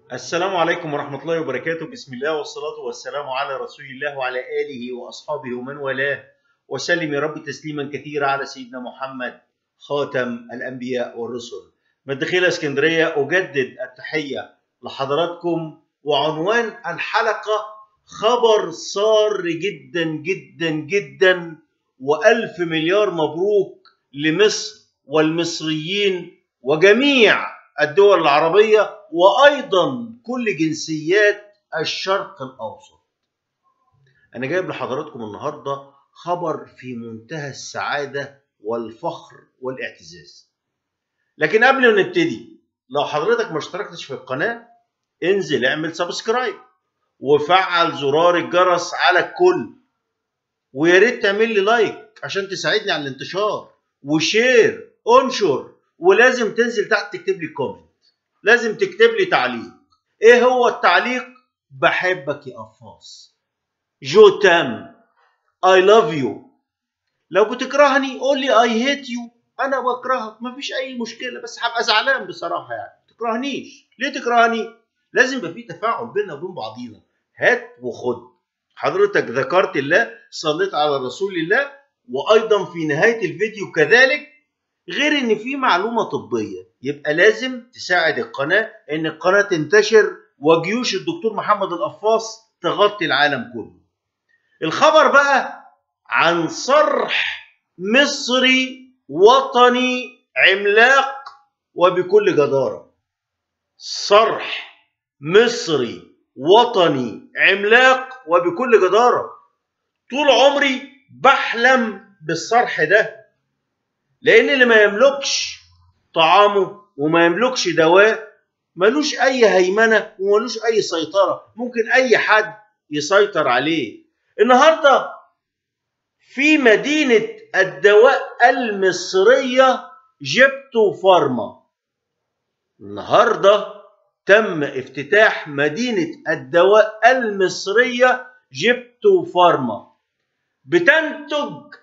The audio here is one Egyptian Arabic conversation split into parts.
السلام عليكم ورحمة الله وبركاته بسم الله والصلاة والسلام على رسول الله وعلى آله وأصحابه ومن والاه وسلم يا رب تسليما كثيرا على سيدنا محمد خاتم الأنبياء والرسل من دخيل اسكندرية أجدد التحية لحضراتكم وعنوان الحلقة خبر سار جدا جدا جدا وألف مليار مبروك لمصر والمصريين وجميع الدول العربية وأيضا كل جنسيات الشرق الأوسط أنا جايب لحضراتكم النهاردة خبر في منتهى السعادة والفخر والاعتزاز لكن قبل ما نبتدي لو حضرتك ما اشتركتش في القناة انزل اعمل سبسكرايب وفعل زرار الجرس على الكل ويا ريت تعمل لي لايك عشان تساعدني على الانتشار وشير انشر ولازم تنزل تحت تكتب لي كومنت لازم تكتب لي تعليق ايه هو التعليق بحبك يا قفاص جو تام اي لاف يو لو بتكرهني قول لي اي هيت يو انا بكرهك مفيش اي مشكله بس هبقى زعلان بصراحه يعني ما تكرهنيش ليه تكرهني لازم يبقى في تفاعل بيننا وبين بعضينا هات وخد حضرتك ذكرت الله صليت على رسول الله وايضا في نهايه الفيديو كذلك غير ان في معلومه طبيه يبقى لازم تساعد القناه ان القناه تنتشر وجيوش الدكتور محمد القفاص تغطي العالم كله الخبر بقى عن صرح مصري وطني عملاق وبكل جداره صرح مصري وطني عملاق وبكل جداره طول عمري بحلم بالصرح ده لان اللي ما يملكش طعامه وما يملكش دواه ملوش اي هيمنه وملوش اي سيطره ممكن اي حد يسيطر عليه النهارده في مدينه الدواء المصريه جبتو فارما النهارده تم افتتاح مدينه الدواء المصريه جبتو فارما بتنتج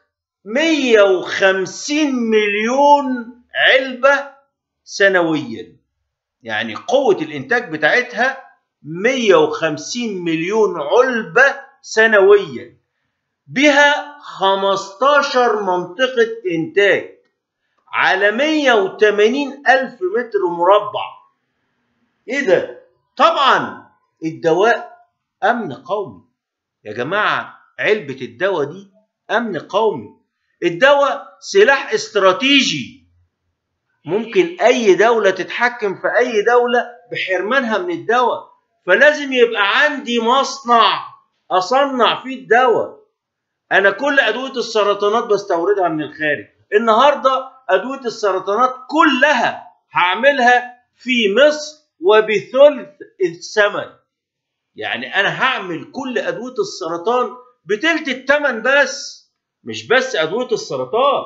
150 مليون علبة سنويا يعني قوة الإنتاج بتاعتها 150 مليون علبة سنويا بها 15 منطقة إنتاج على 180 ألف متر مربع إيه ده؟ طبعا الدواء أمن قومي يا جماعة علبة الدواء دي أمن قومي الدواء سلاح استراتيجي ممكن اي دولة تتحكم في اي دولة بحرمانها من الدواء فلازم يبقى عندي مصنع اصنع فيه الدواء انا كل ادوية السرطانات بستوردها من الخارج النهاردة ادوية السرطانات كلها هعملها في مصر وبثلث الثمن يعني انا هعمل كل ادوية السرطان بتلت الثمن بس مش بس ادويه السرطان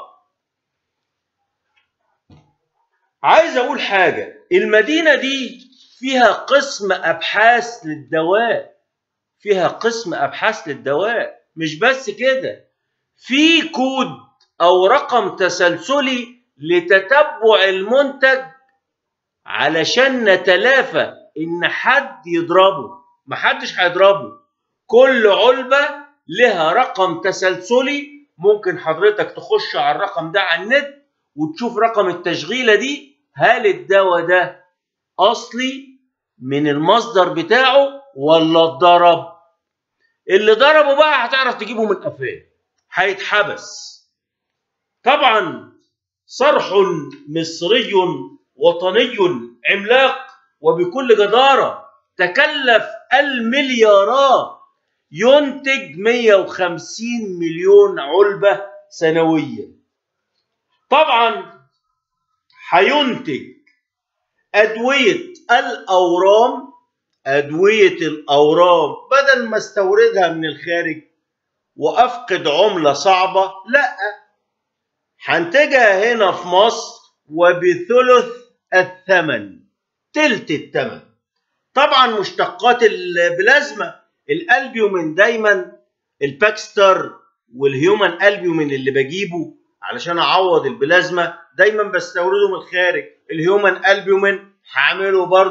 عايز اقول حاجه المدينه دي فيها قسم ابحاث للدواء فيها قسم ابحاث للدواء مش بس كده في كود او رقم تسلسلي لتتبع المنتج علشان نتلافى ان حد يضربه محدش هيضربه كل علبه لها رقم تسلسلي ممكن حضرتك تخش على الرقم ده على النت وتشوف رقم التشغيله دي هل الدواء ده اصلي من المصدر بتاعه ولا اتضرب اللي ضربه بقى هتعرف تجيبه من قفاه هيتحبس طبعا صرح مصري وطني عملاق وبكل جداره تكلف المليارات ينتج 150 مليون علبة سنويا طبعا هينتج أدوية الأورام أدوية الأورام بدل ما استوردها من الخارج وأفقد عملة صعبة لا هنتجها هنا في مصر وبثلث الثمن تلت الثمن طبعا مشتقات البلازما الالبيومين دايما الباكستر والهيومن البيومين اللي بجيبه علشان اعوض البلازما دايما بستورده من الخارج الهيومن البيومين هعمله برضو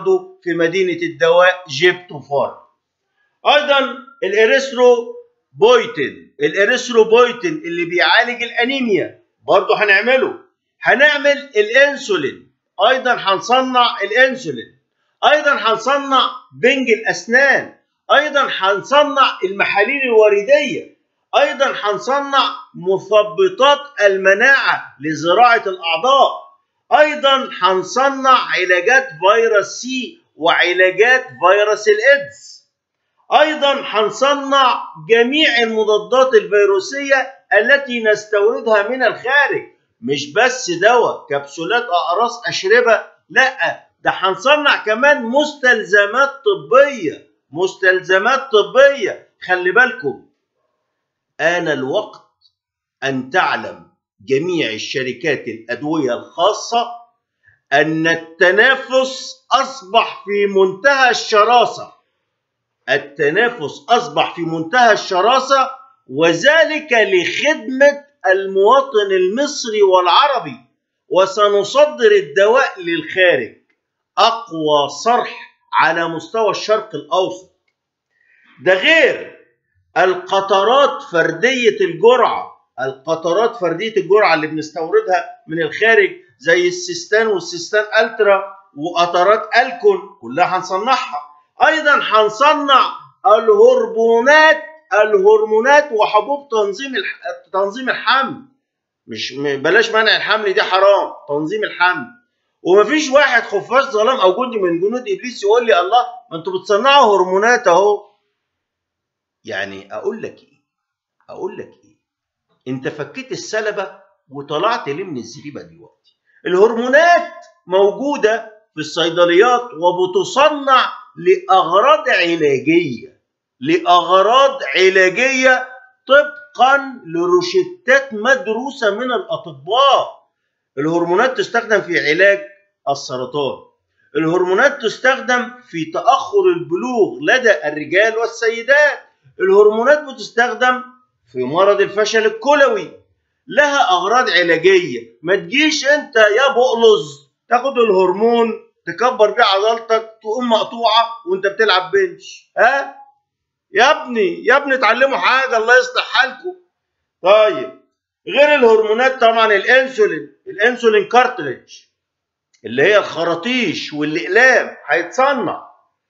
في مدينة الدواء جيبتوفار أيضا الإريثروبويتين الإريثروبويتين اللي بيعالج الأنيميا برضه هنعمله هنعمل الانسولين ايضا هنصنع الانسولين ايضا هنصنع بنج الاسنان ايضا هنصنع المحاليل الورديه ايضا هنصنع مثبطات المناعه لزراعه الاعضاء ايضا هنصنع علاجات فيروس سي وعلاجات فيروس الايدز ايضا هنصنع جميع المضادات الفيروسيه التي نستوردها من الخارج مش بس دواء كبسولات اقراص اشربه لا ده هنصنع كمان مستلزمات طبيه مستلزمات طبيه خلي بالكم آن الوقت أن تعلم جميع الشركات الأدوية الخاصة أن التنافس أصبح في منتهى الشراسة التنافس أصبح في منتهى الشراسة وذلك لخدمة المواطن المصري والعربي وسنصدر الدواء للخارج اقوى صرح على مستوى الشرق الاوسط ده غير القطرات فرديه الجرعه القطرات فرديه الجرعه اللي بنستوردها من الخارج زي السيستان والسيستان الترا وقطرات الكون كلها هنصنعها ايضا هنصنع الهرمونات الهرمونات وحبوب تنظيم تنظيم الحمل مش بلاش منع الحمل دي حرام تنظيم الحمل ومفيش واحد خفاش ظلام او جندي من جنود ابليس يقول لي الله ما انتوا بتصنعوا هرمونات اهو يعني اقول لك ايه اقول لك ايه انت فكيت السلبه وطلعت ليه من الزريبه دلوقتي الهرمونات موجوده في الصيدليات وبتصنع لاغراض علاجيه لاغراض علاجيه طبقا لروشتات مدروسه من الاطباء الهرمونات تستخدم في علاج السرطان الهرمونات تستخدم في تاخر البلوغ لدى الرجال والسيدات الهرمونات بتستخدم في مرض الفشل الكلوي لها اغراض علاجيه ما تجيش انت يا بقلظ تاخد الهرمون تكبر بيه عضلتك تقوم مقطوعه وانت بتلعب بنش ها يا ابني يا ابني اتعلموا حاجه الله يصلح حالكم طيب غير الهرمونات طبعا الانسولين الانسولين كارتريج اللي هي الخراطيش والاقلام هيتصنع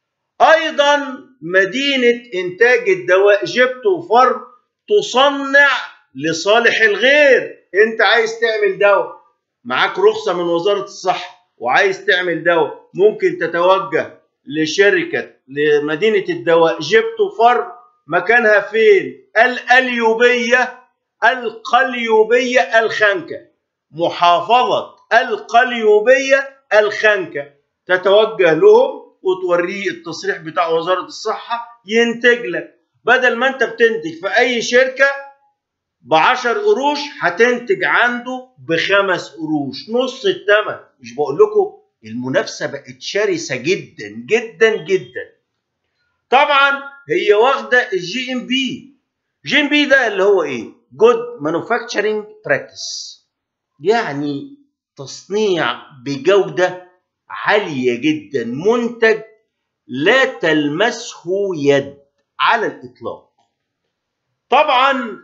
ايضا مدينه انتاج الدواء جبتو فارم تصنع لصالح الغير انت عايز تعمل دواء معاك رخصه من وزاره الصحه وعايز تعمل دواء ممكن تتوجه لشركه لمدينه الدواء جبتو فارم مكانها فين الاليوبيه القليوبيه الخنكه محافظه القليوبيه الخنكه تتوجه لهم وتوريه التصريح بتاع وزاره الصحه ينتج لك بدل ما انت بتنتج في اي شركه ب 10 قروش هتنتج عنده بخمس قروش نص الثمن مش بقول لكم المنافسه بقت شرسه جدا جدا جدا طبعا هي واخده الجي ام بي جي ام بي ده اللي هو ايه جود مانوفاكتشرنج براكتس يعني تصنيع بجوده عاليه جدا منتج لا تلمسه يد على الاطلاق طبعا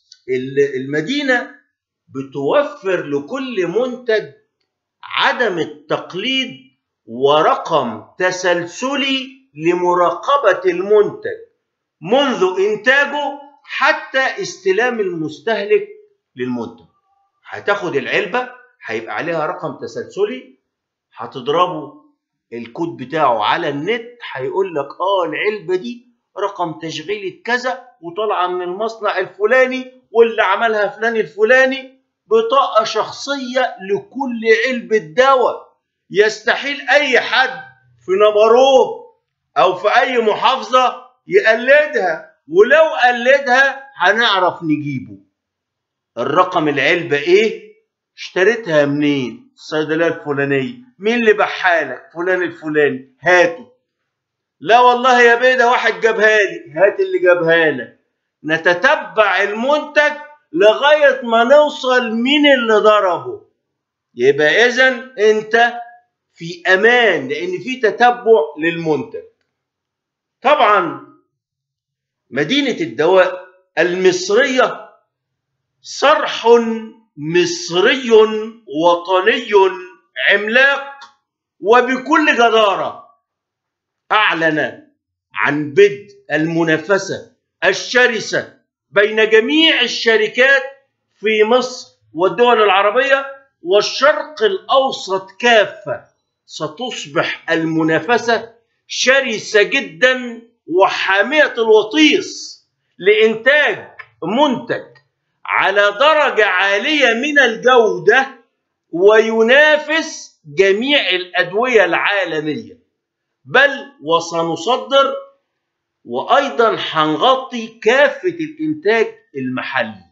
المدينه بتوفر لكل منتج عدم التقليد ورقم تسلسلي لمراقبه المنتج منذ انتاجه حتى استلام المستهلك للمنتج هتاخد العلبه هيبقى عليها رقم تسلسلي هتضربه الكود بتاعه على النت هيقول لك اه العلبه دي رقم تشغيلة كذا وطالعه من المصنع الفلاني واللي عملها فلان الفلاني بطاقه شخصيه لكل علبه دواء يستحيل اي حد في نبروه او في اي محافظه يقلدها ولو قلدها هنعرف نجيبه الرقم العلبه ايه اشتريتها منين الصيدليه الفلانيه مين اللي بحالك فلان الفلاني هاته لا والله يا بيه ده واحد جابها لي هات اللي جابها لك نتتبع المنتج لغايه ما نوصل مين اللي ضربه يبقى اذا انت في امان لان في تتبع للمنتج طبعا مدينه الدواء المصريه صرح مصري وطني عملاق وبكل جداره اعلن عن بدء المنافسه الشرسه بين جميع الشركات في مصر والدول العربيه والشرق الاوسط كافه ستصبح المنافسه شرسه جدا وحاميه الوطيس لانتاج منتج على درجه عاليه من الجوده وينافس جميع الادويه العالميه بل وسنصدر وايضا هنغطي كافه الانتاج المحلي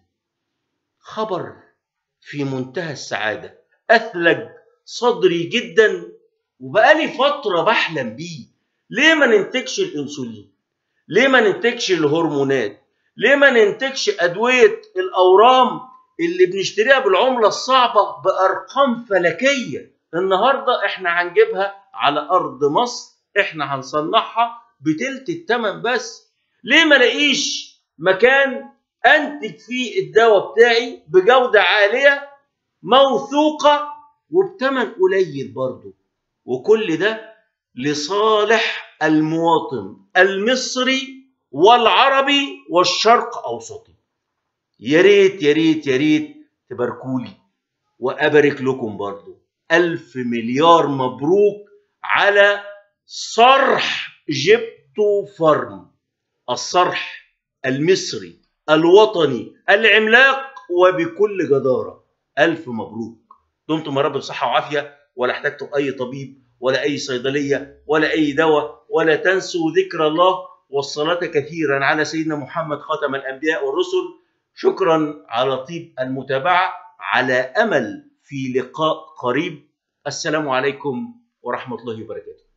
خبر في منتهى السعاده اثلج صدري جدا وبقالي فتره بحلم بيه ليه ما ننتجش الانسولين ليه ما ننتجش الهرمونات ليه ما ننتجش ادويه الاورام اللي بنشتريها بالعمله الصعبه بارقام فلكيه النهارده احنا هنجيبها على ارض مصر احنا هنصنعها بتلت الثمن بس ليه ما لاقيش مكان انتج فيه الدواء بتاعي بجوده عاليه موثوقه وبثمن قليل برضه وكل ده لصالح المواطن المصري والعربي والشرق اوسطي يا ريت يا ريت يا ريت تباركولي وابارك لكم برضه الف مليار مبروك على صرح جبتو فارم الصرح المصري الوطني العملاق وبكل جدارة ألف مبروك دمتم يا رب بصحة وعافية ولا احتجتم أي طبيب ولا أي صيدلية ولا أي دواء ولا تنسوا ذكر الله والصلاة كثيرا على سيدنا محمد خاتم الأنبياء والرسل شكرا على طيب المتابعة على أمل في لقاء قريب السلام عليكم ورحمة الله وبركاته